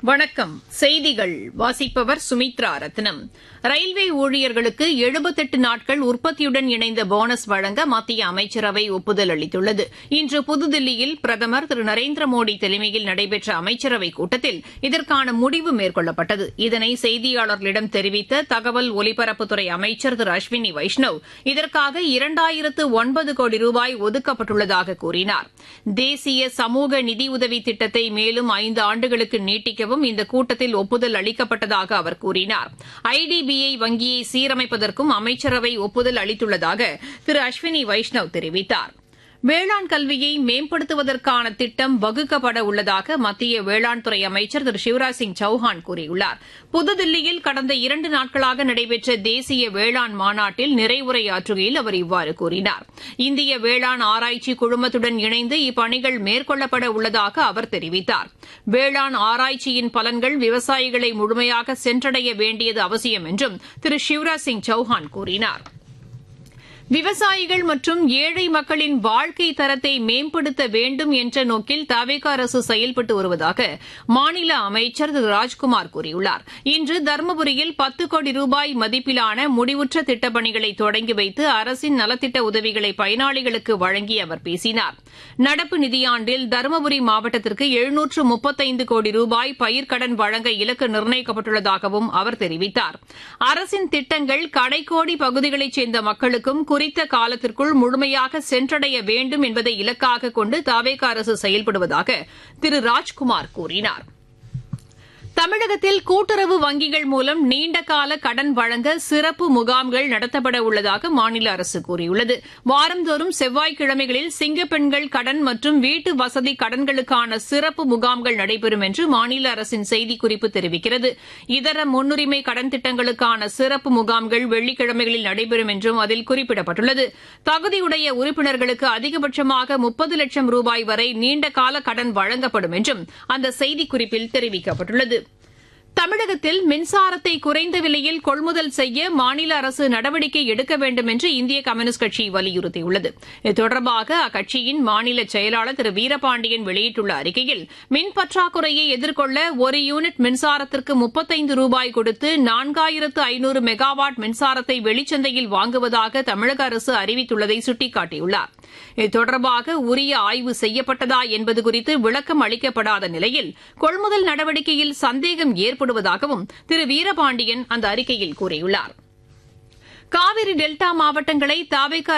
வணக்கம் செய்திகள் வாசிப்பவர் சுமித்ரா ரத்னம் ரயில்வே ஊழியர்களுக்கு எழுபத்தெட்டு நாட்கள் உற்பத்தியுடன் இணைந்த போனஸ் வழங்க மத்திய அமைச்சரவை ஒப்புதல் அளித்துள்ளது இன்று புதுதில்லியில் பிரதமர் திரு நரேந்திர மோடி தலைமையில் நடைபெற்ற அமைச்சரவைக் கூட்டத்தில் இதற்கான முடிவு மேற்கொள்ளப்பட்டது இதனை செய்தியாளர்களிடம் தெரிவித்த தகவல் ஒலிபரப்புத்துறை அமைச்சர் திரு அஸ்வினி வைஷ்ணவ் இதற்காக இரண்டாயிரத்து ஒன்பது கோடி ரூபாய் ஒதுக்கப்பட்டுள்ளதாக கூறினார் தேசிய சமூக நிதியுதவி திட்டத்தை மேலும் ஐந்து ஆண்டுகளுக்கு நீட்டிக்கவும் இந்த கூட்டத்தில் ஒப்புதல் அளிக்கப்பட்டதாக அவர் கூறினார் ஐடிபிஐ வங்கியை சீரமைப்பதற்கும் அமைச்சரவை ஒப்புதல் அளித்துள்ளதாக திரு அஸ்வினி வைஷ்ணவ் தெரிவித்தார் வேளாண் கல்வியை மேம்படுத்துவதற்கான திட்டம் வகுக்கப்பட உள்ளதாக மத்திய வேளாண் துறை அமைச்சர் திரு சிவராஜ் சிங் சௌஹான் கூறியுள்ளார் புதுதில்லியில் கடந்த இரண்டு நாட்களாக நடைபெற்ற தேசிய வேளாண் மாநாட்டில் நிறைவுரையாற்றுகையில் அவர் இவ்வாறு கூறினார் இந்திய வேளாண் ஆராய்ச்சி குழுமத்துடன் இணைந்து இப்பணிகள் மேற்கொள்ளப்பட உள்ளதாக அவர் தெரிவித்தார் வேளாண் ஆராய்ச்சியின் பலன்கள் விவசாயிகளை முழுமையாக சென்றடைய வேண்டியது அவசியம் என்றும் திரு சிவராஜ் சிங் சௌஹான் கூறினாா் விவசாயிகள் மற்றும் ஏழை மக்களின் வாழ்க்கை தரத்தை மேம்படுத்த வேண்டும் என்ற நோக்கில் தவேக அரசு செயல்பட்டு வருவதாக மாநில அமைச்சர் திரு ராஜ்குமார் கூறியுள்ளார் இன்று தருமபுரியில் பத்து கோடி ரூபாய் மதிப்பிலான முடிவுற்ற திட்டப்பணிகளை தொடங்கி வைத்து அரசின் நலத்திட்ட உதவிகளை பயனாளிகளுக்கு வழங்கி அவர் பேசினார் நடப்பு நிதியாண்டில் தருமபுரி மாவட்டத்திற்கு எழுநூற்று முப்பத்தைந்து கோடி ரூபாய் பயிர்க்கடன் வழங்க இலக்கு நிர்ணயிக்கப்பட்டுள்ளதாகவும் அவர் தெரிவித்தார் அரசின் திட்டங்கள் கடைக்கோடி பகுதிகளைச் சேர்ந்த மக்களுக்கும் குறித்த காலத்திற்குள் முழுமையாக சென்றடைய வேண்டும் என்பதை இலக்காக கொண்டு தாவேக அரசு செயல்படுவதாக திரு ராஜ்குமார் கூறினார் தமிழகத்தில் கூட்டுறவு வங்கிகள் மூலம் நீண்டகால கடன் வழங்க சிறப்பு முகாம்கள் நடத்தப்பட உள்ளதாக மாநில அரசு கூறியுள்ளது வாரந்தோறும் செவ்வாய்க்கிழமைகளில் சிங்கப்பெண்கள் கடன் மற்றும் வீட்டு வசதி கடன்களுக்கான சிறப்பு முகாம்கள் நடைபெறும் என்று மாநில அரசின் செய்திக்குறிப்பு தெரிவிக்கிறது இதர முன்னுரிமை கடன் திட்டங்களுக்கான சிறப்பு முகாம்கள் வெள்ளிக்கிழமைகளில் நடைபெறும் என்றும் அதில் குறிப்பிடப்பட்டுள்ளது தகுதியுடைய உறுப்பினர்களுக்கு அதிகபட்சமாக முப்பது லட்சம் ரூபாய் வரை நீண்டகால கடன் வழங்கப்படும் என்றும் அந்த செய்திக்குறிப்பில் தெரிவிக்கப்பட்டுள்ளது தமிழகத்தில் மின்சாரத்தை குறைந்த விலையில் கொள்முதல் செய்ய மாநில அரசு நடவடிக்கை எடுக்க வேண்டும் என்று இந்திய கம்யூனிஸ்ட் கட்சி வலியுறுத்தியுள்ளது இது தொடர்பாக அக்கட்சியின் மாநில செயலாளர் திரு வீரபாண்டியன் வெளியிட்டுள்ள அறிக்கையில் மின் பற்றாக்குறையை எதிர்கொள்ள ஒரு யூனிட் மின்சாரத்திற்கு முப்பத்தைந்து ரூபாய் கொடுத்து நான்காயிரத்து ஐநூறு மெகாவாட் மின்சாரத்தை வெளிச்சந்தையில் வாங்குவதாக தமிழக அரசு அறிவித்துள்ளதை சுட்டிக்காட்டியுள்ளார் இது தொடர்பாக உரிய ஆய்வு செய்யப்பட்டதா என்பது குறித்து விளக்கம் அளிக்கப்படாத நிலையில் கொள்முதல் நடவடிக்கையில் சந்தேகம் ஏற்படுவதாகவும் திரு வீரபாண்டியன் அந்த அறிக்கையில் கூறியுள்ளார் காவிரி டெல்டா மாவட்டங்களை தாவேக